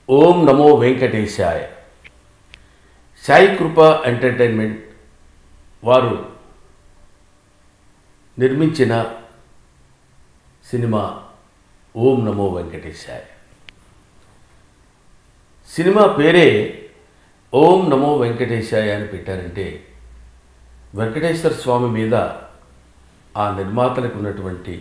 ఓం నమో వెంకటేశాయ సాయి కృప ఎంటర్టైన్మెంట్ వారు నిర్మించిన సినిమా ఓం నమో వెంకటేశాయ సినిమా పేరే ఓం నమో వెంకటేశాయ అని పెట్టారంటే వెంకటేశ్వర స్వామి మీద ఆ నిర్మాతలకు ఉన్నటువంటి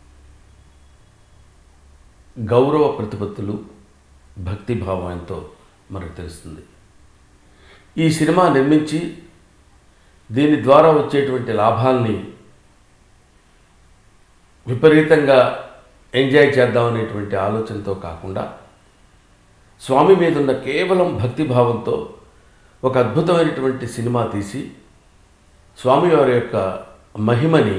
గౌరవ ప్రతిపత్తులు భక్తిభావం ఎంతో మనకు తెలుస్తుంది ఈ సినిమా నిర్మించి దీని ద్వారా వచ్చేటువంటి లాభాల్ని విపరీతంగా ఎంజాయ్ చేద్దామనేటువంటి ఆలోచనతో కాకుండా స్వామి మీద ఉన్న కేవలం భక్తిభావంతో ఒక అద్భుతమైనటువంటి సినిమా తీసి స్వామివారి యొక్క మహిమని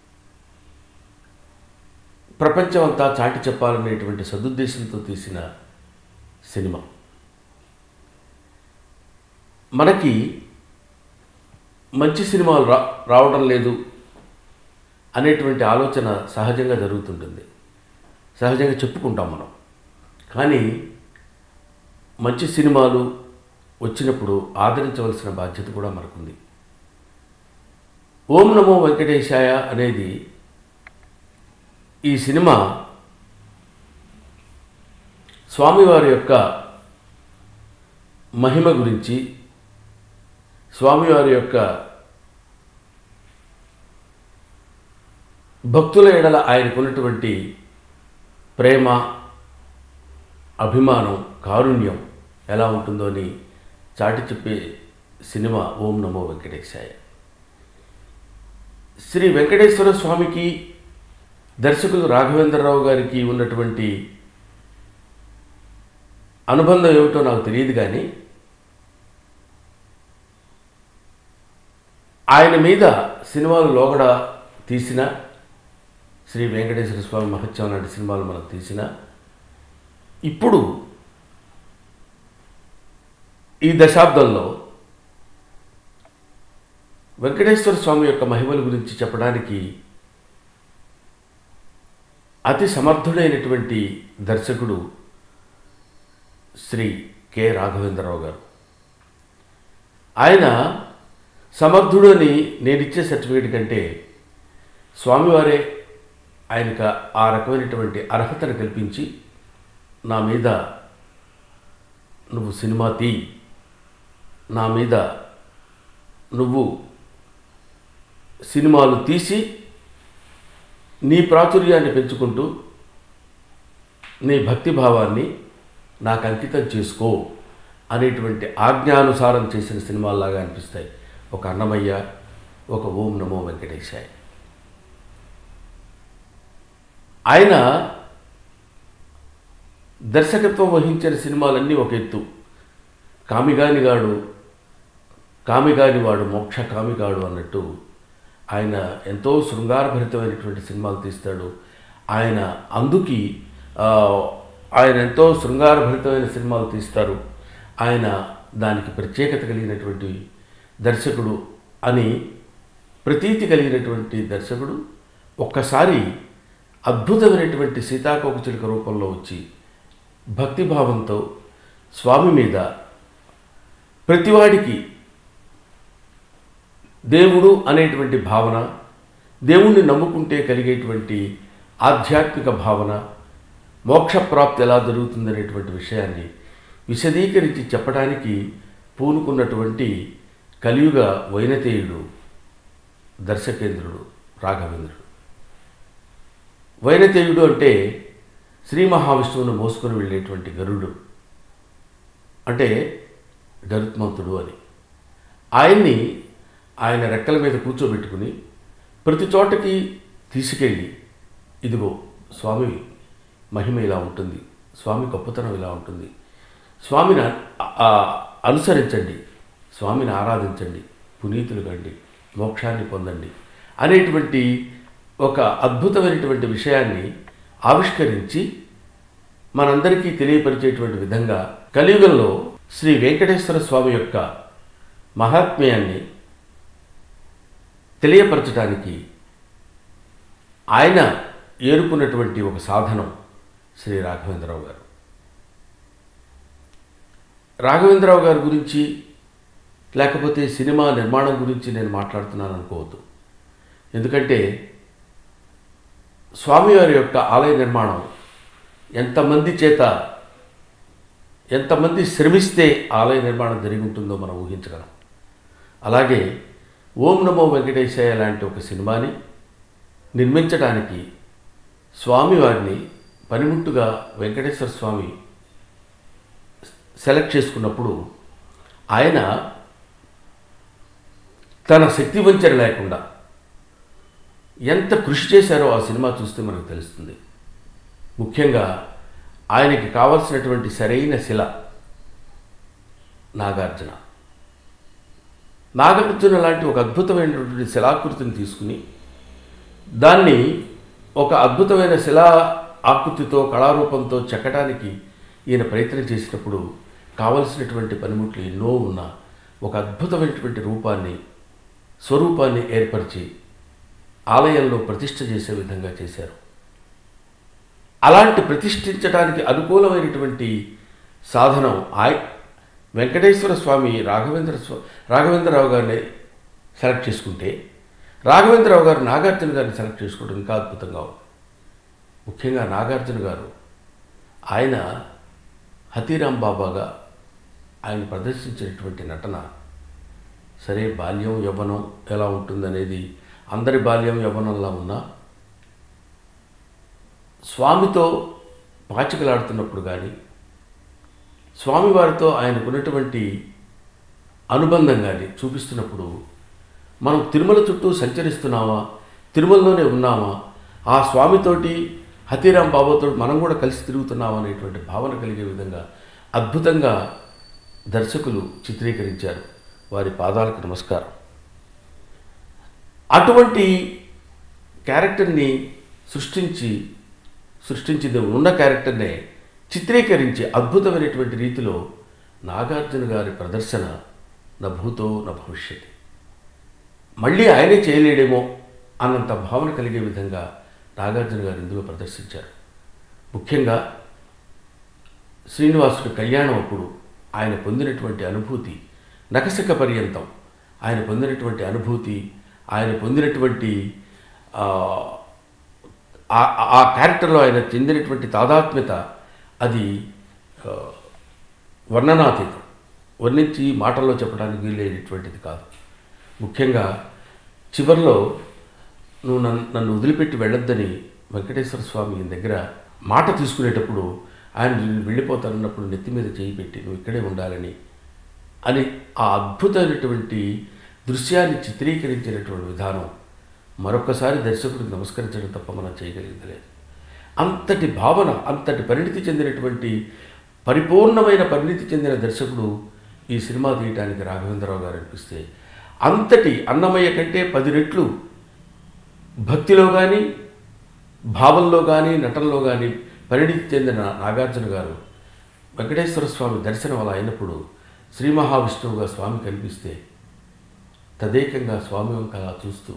ప్రపంచమంతా చాటి చెప్పాలనేటువంటి సదుద్దేశంతో తీసిన సినిమా మనకి మంచి సినిమాలు రా రావడం లేదు అనేటువంటి ఆలోచన సహజంగా జరుగుతుంటుంది సహజంగా చెప్పుకుంటాం మనం కానీ మంచి సినిమాలు వచ్చినప్పుడు ఆదరించవలసిన బాధ్యత కూడా మనకుంది ఓం నమో వెంకటేశాయ అనేది ఈ సినిమా స్వామివారి యొక్క మహిమ గురించి స్వామివారి యొక్క భక్తుల ఎడల ఆయనకున్నటువంటి ప్రేమ అభిమానం కారుణ్యం ఎలా ఉంటుందో అని చాటి చెప్పే సినిమా ఓం నమో వెంకటేశాయ శ్రీ వెంకటేశ్వర స్వామికి దర్శకులు రాఘవేంద్రరావు గారికి ఉన్నటువంటి అనుబంధం ఏమిటో నాకు తెలియదు కానీ ఆయన మీద సినిమాలు లోగడ తీసిన శ్రీ వెంకటేశ్వర స్వామి మహత్యం లాంటి సినిమాలు మనం తీసిన ఇప్పుడు ఈ దశాబ్దంలో వెంకటేశ్వర స్వామి యొక్క మహిమల గురించి చెప్పడానికి అతి సమర్థుడైనటువంటి దర్శకుడు శ్రీ కె రాఘవేంద్రరావు గారు ఆయన సమర్థుడు అని నేనిచ్చే సర్టిఫికేట్ కంటే స్వామివారే ఆయనకు ఆ రకమైనటువంటి అర్హతను కల్పించి నా మీద నువ్వు సినిమా తీ నా మీద నువ్వు సినిమాలు తీసి నీ ప్రాచుర్యాన్ని పెంచుకుంటూ నీ భక్తిభావాన్ని నాకు అంకితం చేసుకో అనేటువంటి ఆజ్ఞానుసారం చేసిన సినిమాల్లాగా అనిపిస్తాయి ఒక అన్నమయ్య ఒక ఓం నమో వెంకటేశాయ ఆయన దర్శకత్వం వహించిన సినిమాలన్నీ ఒక ఎత్తు కామిగానిగాడు కామిగానివాడు మోక్ష కామిగాడు అన్నట్టు ఆయన ఎంతో శృంగారభరితమైనటువంటి సినిమాలు తీస్తాడు ఆయన అందుకి ఆ, ఆయన ఎంతో శృంగారభరితమైన సినిమాలు తీస్తారు ఆయన దానికి ప్రత్యేకత కలిగినటువంటి దర్శకుడు అని ప్రతీతి కలిగినటువంటి దర్శకుడు ఒక్కసారి అద్భుతమైనటువంటి సీతాకోకచిలుక రూపంలో వచ్చి భక్తిభావంతో స్వామి మీద ప్రతివాడికి దేవుడు అనేటువంటి భావన దేవుణ్ణి నమ్ముకుంటే కలిగేటువంటి ఆధ్యాత్మిక భావన మోక్షప్రాప్తి ఎలా జరుగుతుందనేటువంటి విషయాన్ని విశదీకరించి చెప్పడానికి పూనుకున్నటువంటి కలియుగ వైనతేయుడు దర్శకేంద్రుడు రాఘవేంద్రుడు వైనతేయుడు అంటే శ్రీ మహావిష్ణువును మోసుకొని వెళ్ళేటువంటి గరుడు అంటే గరుత్మంతుడు అని ఆయన్ని ఆయన రెక్కల మీద కూర్చోబెట్టుకుని ప్రతి చోటకి తీసుకెళ్ళి ఇదిగో స్వామి మహిమ ఇలా ఉంటుంది స్వామి గొప్పతనం ఇలా ఉంటుంది స్వామిని అ- ఆ- అనుసరించండి స్వామిని ఆరాధించండి పునీతులు కండి మోక్షాన్ని పొందండి అనేటువంటి ఒక అద్భుతమైనటువంటి విషయాన్ని ఆవిష్కరించి మనందరికీ తెలియపరిచేటువంటి విధంగా కలియుగంలో శ్రీ వెంకటేశ్వర స్వామి యొక్క మహాత్మ్యాన్ని తెలియపరచడానికి ఆయన ఏరుకున్నటువంటి ఒక సాధనం శ్రీ రాఘవేంద్రరావు గారు రాఘవేంద్రరావు గారి గురించి లేకపోతే సినిమా నిర్మాణం గురించి నేను మాట్లాడుతున్నాను అనుకోవద్దు ఎందుకంటే స్వామివారి యొక్క ఆలయ నిర్మాణం ఎంతమంది చేత ఎంతమంది శ్రమిస్తే ఆలయ నిర్మాణం జరిగి ఉంటుందో మనం ఊహించగలం అలాగే ఓం నమో వెంకటేశాయ లాంటి ఒక సినిమాని నిర్మించడానికి స్వామివారిని పనిముట్టుగా వెంకటేశ్వర స్వామి సెలెక్ట్ చేసుకున్నప్పుడు ఆయన తన శక్తి వంచన లేకుండా ఎంత కృషి చేశారో ఆ సినిమా చూస్తే మనకు తెలుస్తుంది ముఖ్యంగా ఆయనకి కావలసినటువంటి సరైన శిల నాగార్జున నాగార్జున లాంటి ఒక అద్భుతమైనటువంటి శిలాకృతిని తీసుకుని దాన్ని ఒక అద్భుతమైన శిలా ఆకృతితో కళారూపంతో చెక్కడానికి ఈయన ప్రయత్నం చేసినప్పుడు కావలసినటువంటి పనిముట్లు ఎన్నో ఉన్న ఒక అద్భుతమైనటువంటి రూపాన్ని స్వరూపాన్ని ఏర్పరిచి ఆలయంలో ప్రతిష్ఠ చేసే విధంగా చేశారు అలాంటి ప్రతిష్ఠించడానికి అనుకూలమైనటువంటి సాధనం ఆయ వెంకటేశ్వర స్వామి రాఘవేంద్ర స్వా రాఘవేంద్రరావు గారిని సెలెక్ట్ చేసుకుంటే రాఘవేంద్రరావు గారు నాగార్జున గారిని సెలెక్ట్ చేసుకోవడం ఇంకా అద్భుతంగా ఉంది ముఖ్యంగా నాగార్జున గారు ఆయన హతీరాం బాబాగా ఆయన ప్రదర్శించినటువంటి నటన సరే బాల్యం యవ్వనం ఎలా ఉంటుందనేది అందరి బాల్యం యవ్వనంలా ఉన్నా స్వామితో పాచికలాడుతున్నప్పుడు కానీ స్వామివారితో ఆయనకున్నటువంటి అనుబంధం కానీ చూపిస్తున్నప్పుడు మనం తిరుమల చుట్టూ సంచరిస్తున్నామా తిరుమలలోనే ఉన్నామా ఆ స్వామితోటి హతీరాం బాబాతో మనం కూడా కలిసి తిరుగుతున్నామా అనేటువంటి భావన కలిగే విధంగా అద్భుతంగా దర్శకులు చిత్రీకరించారు వారి పాదాలకు నమస్కారం అటువంటి క్యారెక్టర్ని సృష్టించి సృష్టించింది ఉన్న క్యారెక్టర్నే చిత్రీకరించి అద్భుతమైనటువంటి రీతిలో నాగార్జున గారి ప్రదర్శన నా భూతో నా భవిష్యత్ మళ్ళీ ఆయనే చేయలేడేమో అన్నంత భావన కలిగే విధంగా నాగార్జున గారు ఇందులో ప్రదర్శించారు ముఖ్యంగా శ్రీనివాసుడు కళ్యాణం అప్పుడు ఆయన పొందినటువంటి అనుభూతి నకసిక పర్యంతం ఆయన పొందినటువంటి అనుభూతి ఆయన పొందినటువంటి ఆ, ఆ- ఆ క్యారెక్టర్లో ఆయన చెందినటువంటి తాదాత్మ్యత అది ఆ, వర్ణనాతీతం వర్ణించి మాటల్లో చెప్పడానికి వీలైనటువంటిది కాదు ముఖ్యంగా చివరిలో నువ్వు నన్ను నన్ను వదిలిపెట్టి వెళ్ళొద్దని వెంకటేశ్వర స్వామి ఈయన దగ్గర మాట తీసుకునేటప్పుడు ఆయన నేను వెళ్ళిపోతానన్నప్పుడు నెత్తి మీద చేయి పెట్టి నువ్వు ఇక్కడే ఉండాలని అని ఆ అద్భుతమైనటువంటి దృశ్యాన్ని చిత్రీకరించినటువంటి విధానం మరొకసారి దర్శకుడికి నమస్కరించడం తప్ప మనం చేయగలిగింది లేదు అంతటి భావన అంతటి పరిణితి చెందినటువంటి పరిపూర్ణమైన పరిణితి చెందిన దర్శకుడు ఈ సినిమా తీయటానికి రాఘవేంద్రరావు గారు అనిపిస్తే అంతటి అన్నమయ్య కంటే పది రెట్లు భక్తిలో కానీ భావంలో కానీ నటనలో కానీ పరిణితి చెందిన నాగార్జున గారు వెంకటేశ్వర స్వామి దర్శనం అలా అయినప్పుడు శ్రీ మహావిష్ణువుగా స్వామి కనిపిస్తే తదేకంగా స్వామి వంక అలా చూస్తూ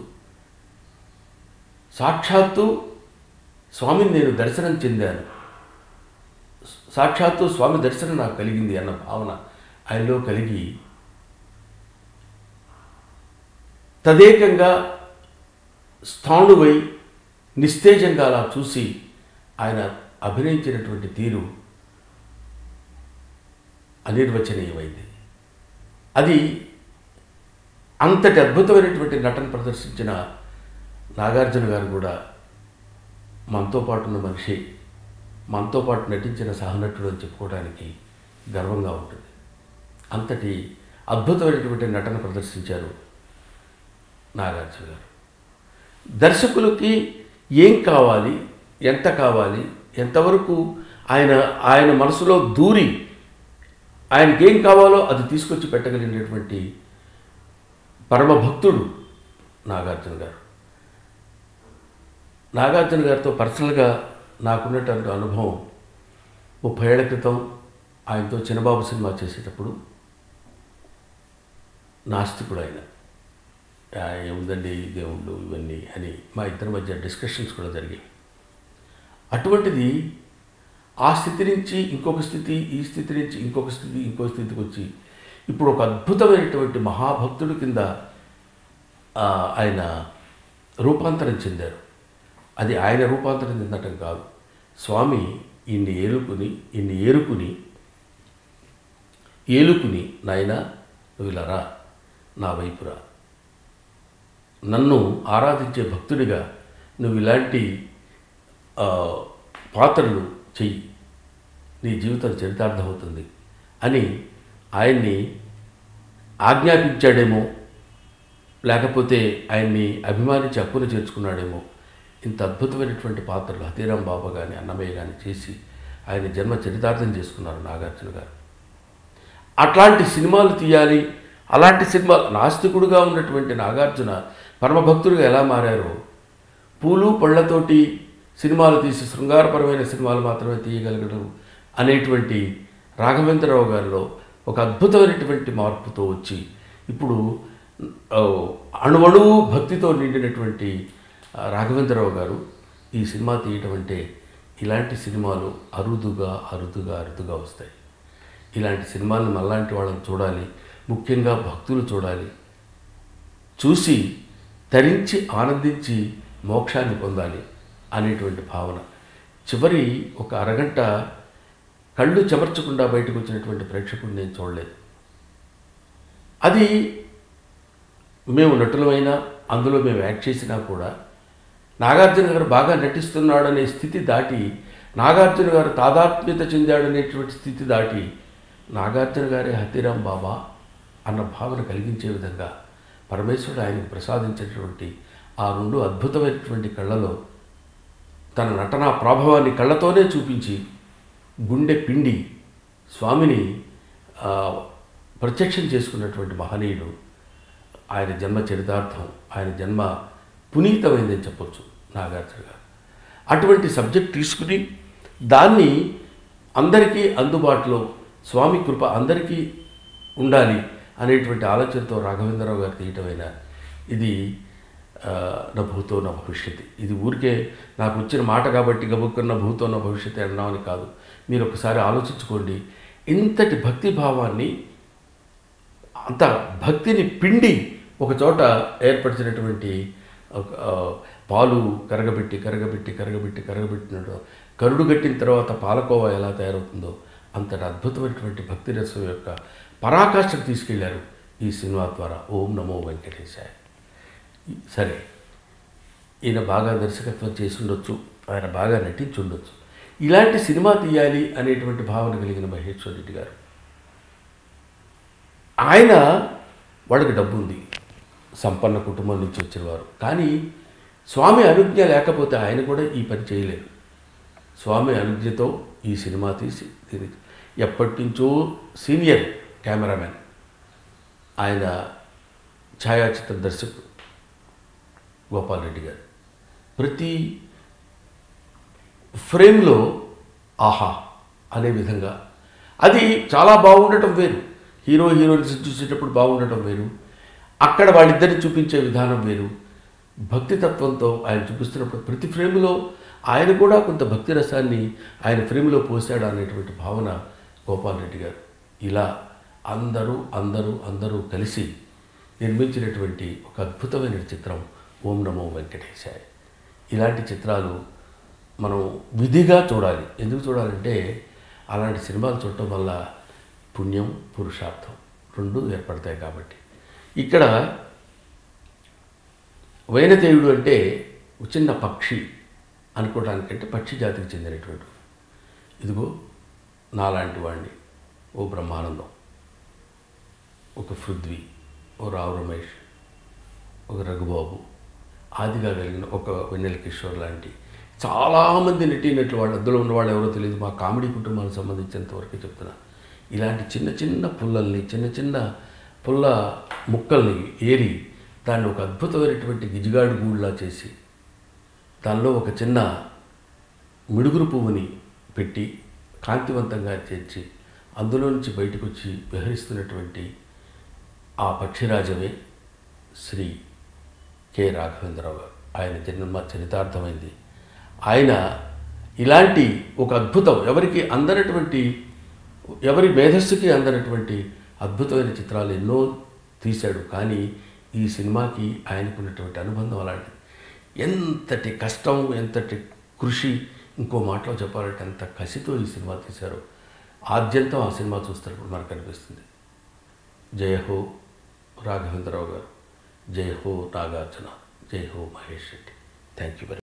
సాక్షాత్తు స్వామిని నేను దర్శనం చెందాను సాక్షాత్తు స్వామి దర్శనం నాకు కలిగింది అన్న భావన ఆయనలో కలిగి తదేకంగా స్థాణువై నిస్తేజంగా అలా చూసి ఆయన అభినయించినటువంటి తీరు అనిర్వచనీయమైంది అది అంతటి అద్భుతమైనటువంటి నటన ప్రదర్శించిన నాగార్జున గారు కూడా మనతో పాటు ఉన్న మనిషి మనతో పాటు నటించిన సహనటుడు అని చెప్పుకోవడానికి గర్వంగా ఉంటుంది అంతటి అద్భుతమైనటువంటి నటన ప్రదర్శించారు నాగార్జున గారు దర్శకులకి ఏం కావాలి ఎంత కావాలి ఎంతవరకు ఆయన ఆయన మనసులో దూరి ఆయనకి ఏం కావాలో అది తీసుకొచ్చి పెట్టగలిగినటువంటి పరమభక్తుడు నాగార్జున గారు నాగార్జున గారితో పర్సనల్గా నాకున్నటువంటి అనుభవం ముప్పై ఏళ్ల క్రితం ఆయనతో చిన్నబాబు సినిమా చేసేటప్పుడు నాస్తికుడు ఆయన ఆ, ఏముందండి దేవుళ్ళు ఇవన్నీ అని మా ఇద్దరి మధ్య డిస్కషన్స్ కూడా జరిగాయి అటువంటిది ఆ స్థితి నుంచి ఇంకొక స్థితి ఈ స్థితి నుంచి ఇంకొక స్థితి ఇంకొక స్థితికి వచ్చి ఇప్పుడు ఒక అద్భుతమైనటువంటి మహాభక్తుడి కింద ఆ, ఆయన రూపాంతరం చెందారు అది ఆయన రూపాంతరం చెందటం కాదు స్వామి ఇన్ని ఏలుకుని ఇన్ని ఏరుకుని ఏలుకుని నాయన నువ్వు ఇలా రా నా వైపురా నన్ను ఆరాధించే భక్తుడిగా నువ్వు ఇలాంటి ఆ, పాత్రలు చెయ్యి నీ జీవితం చరితార్థమవుతుంది అని ఆయన్ని ఆజ్ఞాపించాడేమో లేకపోతే ఆయన్ని అభిమానించి హక్కును చేర్చుకున్నాడేమో ఇంత అద్భుతమైనటువంటి పాత్రలు హతీరాం బాబా కానీ అన్నమయ్య కానీ చేసి ఆయన జన్మ చరితార్థం చేసుకున్నారు నాగార్జున గారు అట్లాంటి సినిమాలు తీయాలి అలాంటి సినిమాలు నాస్తికుడుగా ఉన్నటువంటి నాగార్జున పరమభక్తుడిగా ఎలా మారారో పూలు పళ్ళతోటి సినిమాలు తీసి శృంగారపరమైన సినిమాలు మాత్రమే తీయగలగడం అనేటువంటి రాఘవేంద్రరావు గారిలో ఒక అద్భుతమైనటువంటి మార్పుతో వచ్చి ఇప్పుడు ఆ, అణువణువు భక్తితో నిండినటువంటి ఆ, రాఘవేంద్రరావు గారు ఈ సినిమా తీయటం అంటే ఇలాంటి సినిమాలు అరుదుగా అరుదుగా అరుదుగా వస్తాయి ఇలాంటి సినిమాలను మళ్ళాంటి వాళ్ళని చూడాలి ముఖ్యంగా భక్తులు చూడాలి చూసి తరించి ఆనందించి మోక్షాన్ని పొందాలి అనేటువంటి భావన చివరి ఒక అరగంట కళ్ళు చెమర్చకుండా బయటకు వచ్చినటువంటి ప్రేక్షకుడిని నేను చూడలేదు అది మేము నటులమైనా అందులో మేము యాక్ట్ చేసినా కూడా నాగార్జున గారు బాగా నటిస్తున్నాడనే స్థితి దాటి నాగార్జున గారు తాదాత్మ్యత చెందాడనేటువంటి స్థితి దాటి నాగార్జున గారే హతీరాం బాబా అన్న భావన కలిగించే విధంగా పరమేశ్వరుడు ఆయనకు ప్రసాదించినటువంటి ఆ రెండు అద్భుతమైనటువంటి కళ్ళలో తన నటనా ప్రాభవాన్ని కళ్ళతోనే చూపించి గుండె పిండి స్వామిని ఆ, ప్రత్యక్షం చేసుకున్నటువంటి మహనీయుడు ఆయన జన్మ చరితార్థం ఆయన జన్మ పునీతమైందని చెప్పొచ్చు నాగార్జున గారు అటువంటి సబ్జెక్ట్ తీసుకుని దాన్ని అందరికీ అందుబాటులో స్వామి కృప అందరికీ ఉండాలి అనేటువంటి ఆలోచనతో రాఘవేంద్రరావు గారు తీయటమైన ఇది ఆ, నా భూతో నా భవిష్యత్ ఇది ఊరికే నాకు వచ్చిన మాట కాబట్టి గబుక్కున్న భూతో నా భవిష్యత్తు అనడామని కాదు మీరు ఒకసారి ఆలోచించుకోండి ఇంతటి భక్తి భావాన్ని అంత భక్తిని పిండి ఒక చోట ఏర్పరిచినటువంటి ఒక, ఆ, పాలు కరగబెట్టి కరగబెట్టి కరగబెట్టి కరగబెట్టినట్టు కరుడు గట్టిన తర్వాత పాలకోవా ఎలా తయారవుతుందో అంతటి అద్భుతమైనటువంటి భక్తి రసం యొక్క పరాకాష్ఠకు తీసుకెళ్లారు ఈ సినిమా ద్వారా ఓం నమో వెంకటేశాయ సరే ఈయన బాగా దర్శకత్వం చేసి ఉండొచ్చు ఆయన బాగా నటించి ఉండొచ్చు ఇలాంటి సినిమా తీయాలి అనేటువంటి భావన కలిగిన మహేశ్వర్ రెడ్డి గారు ఆయన వాళ్ళకి డబ్బు ఉంది సంపన్న కుటుంబం నుంచి వచ్చినవారు కానీ స్వామి అనుజ్ఞ లేకపోతే ఆయన కూడా ఈ పని చేయలేరు స్వామి అనుజ్ఞతో ఈ సినిమా తీసి దీని ఎప్పటి నుంచో సీనియర్ కెమెరామెన్ ఆయన ఛాయాచిత్ర దర్శకుడు గోపాల్ రెడ్డి గారు ప్రతి ఫ్రేమ్లో ఆహా అనే విధంగా అది చాలా బాగుండటం వేరు హీరో హీరోయిన్స్ చూసేటప్పుడు బాగుండటం వేరు అక్కడ వాళ్ళిద్దరిని చూపించే విధానం వేరు భక్తి తత్వంతో ఆయన చూపిస్తున్నప్పుడు ప్రతి ఫ్రేమ్లో ఆయన కూడా కొంత భక్తి రసాన్ని ఆయన ఫ్రేమ్లో పోసాడు అనేటువంటి భావన గోపాల్ రెడ్డి గారు ఇలా అందరూ అందరూ అందరూ కలిసి నిర్మించినటువంటి ఒక అద్భుతమైన చిత్రం ఓం నమో వెంకటేశాయ ఇలాంటి చిత్రాలు మనం విధిగా చూడాలి ఎందుకు చూడాలంటే అలాంటి సినిమాలు చూడటం వల్ల పుణ్యం పురుషార్థం రెండు ఏర్పడతాయి కాబట్టి ఇక్కడ వైనదేవుడు అంటే ఒక చిన్న పక్షి అనుకోవడానికంటే పక్షి జాతికి చెందినటువంటి ఇదిగో నాలాంటి వాడిని ఓ బ్రహ్మానందం ఒక పృథ్వీ ఓ రావు రమేష్ ఒక రఘుబాబు ఆదిగా కలిగిన ఒక వెన్నెల కిషోర్ లాంటి చాలామంది నటీనట్లు వాళ్ళు అందులో ఉన్న వాళ్ళు ఎవరో తెలియదు మా కామెడీ కుటుంబానికి సంబంధించినంత వరకు చెప్తున్నా ఇలాంటి చిన్న చిన్న పుల్లల్ని చిన్న చిన్న పుల్ల ముక్కల్ని ఏరి దాన్ని ఒక అద్భుతమైనటువంటి గిజిగాడు గూడులా చేసి దానిలో ఒక చిన్న మిడుగురు పువ్వుని పెట్టి కాంతివంతంగా చేర్చి అందులో నుంచి బయటకు వచ్చి విహరిస్తున్నటువంటి ఆ పక్షిరాజమే శ్రీ కె రాఘవేంద్రరావు గారు ఆయన జన్మ చరితార్థమైంది ఆయన ఇలాంటి ఒక అద్భుతం ఎవరికి అందనటువంటి ఎవరి మేధస్సుకి అందనటువంటి అద్భుతమైన చిత్రాలు ఎన్నో తీశాడు కానీ ఈ సినిమాకి ఆయనకున్నటువంటి అనుబంధం అలాంటిది ఎంతటి కష్టం ఎంతటి కృషి ఇంకో మాటలో చెప్పాలంటే ఎంత కసితో ఈ సినిమా తీశారో ఆద్యంతం ఆ సినిమా చూస్తున్నప్పుడు మనకు అనిపిస్తుంది జయ హో రాఘవేంద్రరావు గారు జయ హో నాగార్జున జయ హో Mahesh Reddy thank you very